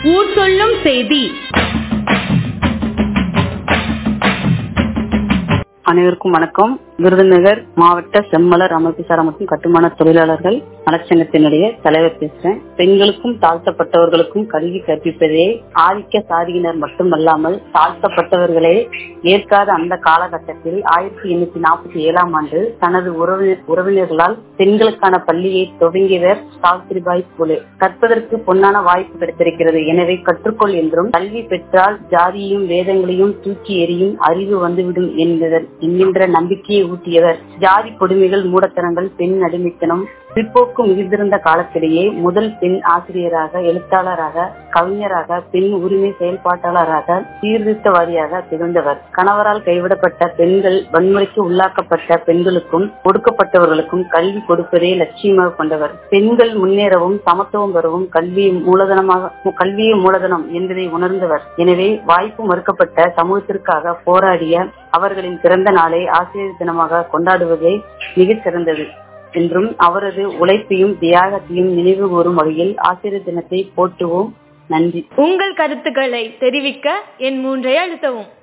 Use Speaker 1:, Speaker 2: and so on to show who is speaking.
Speaker 1: ஊர் சொல்லும் செய்தி
Speaker 2: அனைவருக்கும் வணக்கம் விருதுநகர் மாவட்ட செம்மலர் அமைப்பு சாரா மற்றும் கட்டுமான தொழிலாளர்கள் நலச்சங்கத்தினுடைய தலைவர் பேசுறேன் பெண்களுக்கும் தாழ்த்தப்பட்டவர்களுக்கும் கல்வி கற்பிப்பதே ஆதிக்க சாதியினர் மட்டுமல்லாமல் தாழ்த்தப்பட்டவர்களே ஏற்காத அந்த காலகட்டத்தில் ஆயிரத்தி எண்ணூத்தி நாற்பத்தி ஏழாம் ஆண்டு தனது உறவி- உறவினர்களால் பெண்களுக்கான பள்ளியை துவங்கியவர் சாவித்திரிபாய் புலே கற்பதற்கு பொன்னான வாய்ப்பு கிடைத்திருக்கிறது எனவே கற்றுக்கொள் என்றும் கல்வி பெற்றால் ஜாதியையும் வேதங்களையும் தூக்கி எறியும் அறிவு வந்துவிடும் என்கிற- என்கின்ற நம்பிக்கையை ஊட்டியவர் ஜாதி கொடுமைகள் மூடத்தனங்கள் பெண் அடிமைத்தனம் பிற்போக்கு மிகுந்திருந்த காலத்திலேயே முதல் பெண் ஆசிரியராக எழுத்தாளராக கவிஞராக பெண் உரிமை செயல்பாட்டாளராக சீர்திருத்தவாதியாக திகழ்ந்தவர் கணவரால் கைவிடப்பட்ட பெண்கள் வன்முறைக்கு உள்ளாக்கப்பட்ட பெண்களுக்கும் ஒடுக்கப்பட்டவர்களுக்கும் கல்வி கொடுப்பதே லட்சியமாக கொண்டவர் பெண்கள் முன்னேறவும் சமத்துவம் பெறவும் கல்வி மூலதனமாக கல்வியே மூலதனம் என்பதை உணர்ந்தவர் எனவே வாய்ப்பு மறுக்கப்பட்ட சமூகத்திற்காக போராடிய அவர்களின் பிறந்த நாளை ஆசிரியர் தினமாக கொண்டாடுவதே மிகச் சிறந்தது என்றும் அவரது உழைப்பையும் தியாகத்தையும் நினைவு கூறும் வகையில் ஆசிரியர் தினத்தை போற்றுவோம் நன்றி
Speaker 1: உங்கள் கருத்துக்களை தெரிவிக்க என் மூன்றை அழுத்தவும்